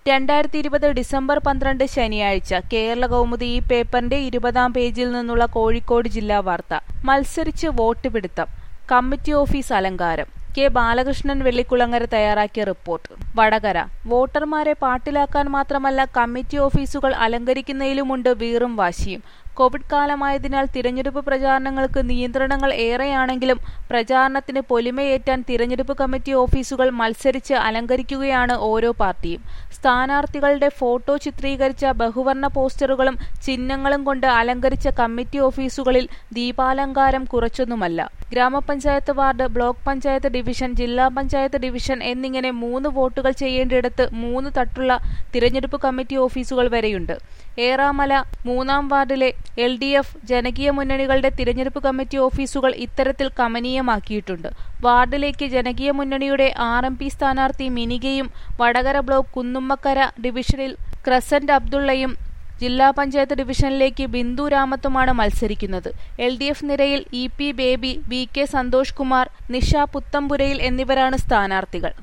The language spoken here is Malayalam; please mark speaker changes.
Speaker 1: രണ്ടായിരത്തി ഇരുപത് ഡിസംബർ പന്ത്രണ്ട് ശനിയാഴ്ച കേരള കൗമുദി ഈ പേപ്പറിന്റെ ഇരുപതാം പേജിൽ നിന്നുള്ള കോഴിക്കോട് ജില്ലാ വാർത്ത മത്സരിച്ച് വോട്ട് പിടുത്തം കമ്മിറ്റി ഓഫീസ് അലങ്കാരം കെ ബാലകൃഷ്ണൻ വെള്ളിക്കുളങ്ങര തയ്യാറാക്കിയ റിപ്പോർട്ട് വടകര വോട്ടർമാരെ പാട്ടിലാക്കാൻ മാത്രമല്ല കമ്മിറ്റി ഓഫീസുകൾ അലങ്കരിക്കുന്നതിലുമുണ്ട് വീറും വാശിയും കോവിഡ് കാലമായതിനാൽ തിരഞ്ഞെടുപ്പ് പ്രചാരണങ്ങൾക്ക് നിയന്ത്രണങ്ങൾ ഏറെയാണെങ്കിലും പ്രചാരണത്തിന് പൊലിമയേറ്റാൻ തിരഞ്ഞെടുപ്പ് കമ്മിറ്റി ഓഫീസുകൾ മത്സരിച്ച് അലങ്കരിക്കുകയാണ് ഓരോ പാർട്ടിയും സ്ഥാനാർത്ഥികളുടെ ഫോട്ടോ ചിത്രീകരിച്ച ബഹുവർണ്ണ പോസ്റ്ററുകളും ചിഹ്നങ്ങളും കൊണ്ട് അലങ്കരിച്ച കമ്മിറ്റി ഓഫീസുകളിൽ ദീപാലങ്കാരം കുറച്ചൊന്നുമല്ല ഗ്രാമപഞ്ചായത്ത് വാർഡ് ബ്ലോക്ക് പഞ്ചായത്ത് ഡിവിഷൻ ജില്ലാ പഞ്ചായത്ത് ഡിവിഷൻ എന്നിങ്ങനെ മൂന്ന് വോട്ടുകൾ ചെയ്യേണ്ടിടത്ത് മൂന്ന് തട്ടുള്ള തിരഞ്ഞെടുപ്പ് കമ്മിറ്റി ഓഫീസുകൾ വരെയുണ്ട് ഏറാമല മൂന്നാം വാർഡിലെ എൽ ഡി എഫ് ജനകീയ മുന്നണികളുടെ തിരഞ്ഞെടുപ്പ് കമ്മിറ്റി ഓഫീസുകൾ ഇത്തരത്തിൽ കമനീയമാക്കിയിട്ടുണ്ട് വാർഡിലേക്ക് ജനകീയ മുന്നണിയുടെ ആർ എം പി സ്ഥാനാർത്ഥി മിനികയും വടകര ബ്ലോക്ക് കുന്നുമ്മക്കര ഡിവിഷനിൽ ക്രസന്റ് അബ്ദുള്ളയും ജില്ലാ പഞ്ചായത്ത് ഡിവിഷനിലേക്ക് ബിന്ദു രാമത്തുമാണ് മത്സരിക്കുന്നത് എൽ ഡി എഫ് നിരയിൽ E P Baby V K Santhosh Kumar Nisha Puthanpurayil എന്നിവരാണ് സ്ഥാനാർത്ഥികൾ